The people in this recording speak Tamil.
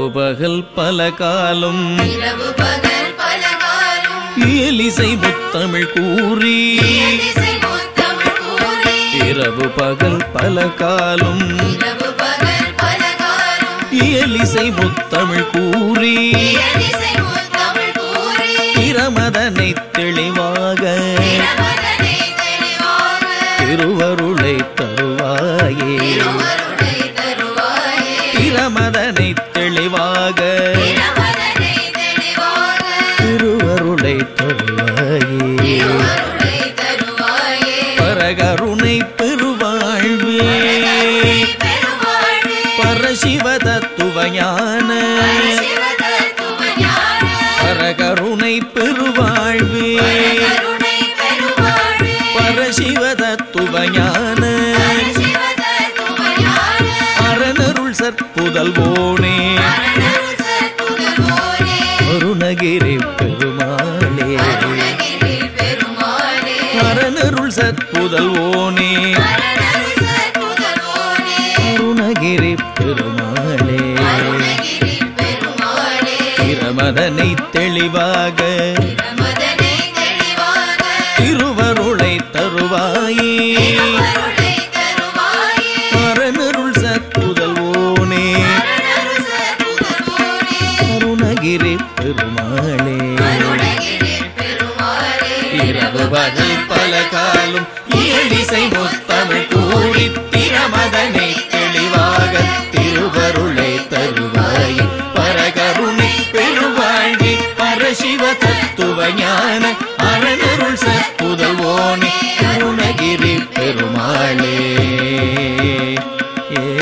இரவு பகல் பல காலம் இரவு பகல் பலகாலும் இயலிசை முத்தமிழ் கூறி இசை முத்தமிழ் கூறி இரவு பகல் பல காலம் இரவு பகல் பலகாலும் இயலிசை முத்தமிழ் கூறி இசை முத்தமிழ் கூறி பிரமதனை தெளிவாக பிரமதனை தெளிவாக திருவருளை தருவாயே திருவருளை தருவாயே பிரமதனை தெளிவாக பிரமதனை தெளிவாக திருவருளை தருவாயே திருவருளை தருவாயே பரகருணை பெருவாழ்வு பெருவாழ்வு பரசிவ தத்துவ ஞான சிவதத்துவ ஞான பரகருணை பெருவாழ்வு கருணை பெருவாழ்வு பரசிவ தத்துவ ஞான சிவதத்துவ ஞான அரணருள் சற்புதல்வோனே அருள் சத்புதல்வோனே அருணகிரி பெருமாளே அருணகிரி பெருமாளே அரணருள் சற்புதல்வோனே அருள் சத்புதல்வோனே அருணகிரி பெருமாளே அருணகிரி பெருமாளே பிரமதனை தெளிவாக பிரமதனை தெளிவாக திருவருளை தருவாயே திருவருளை தருவாயே அரணருள் சற்புதல்வோனே அருள் சத்புதல்வோனே அருணகிரி பெருமாளே அருணகிரி பெருமாளே இரவு பகல் பல காலம் இயலிசை முத்தமிழ் கூறி திறமதனை தெளிவாக திருவருளை தருவாய் பரகருணை பெருவாழ்வி பரசிவ தத்துவ ஞான அரணருள் சற்புதல்வோனே அருணகிரி பெருமாளே ஏ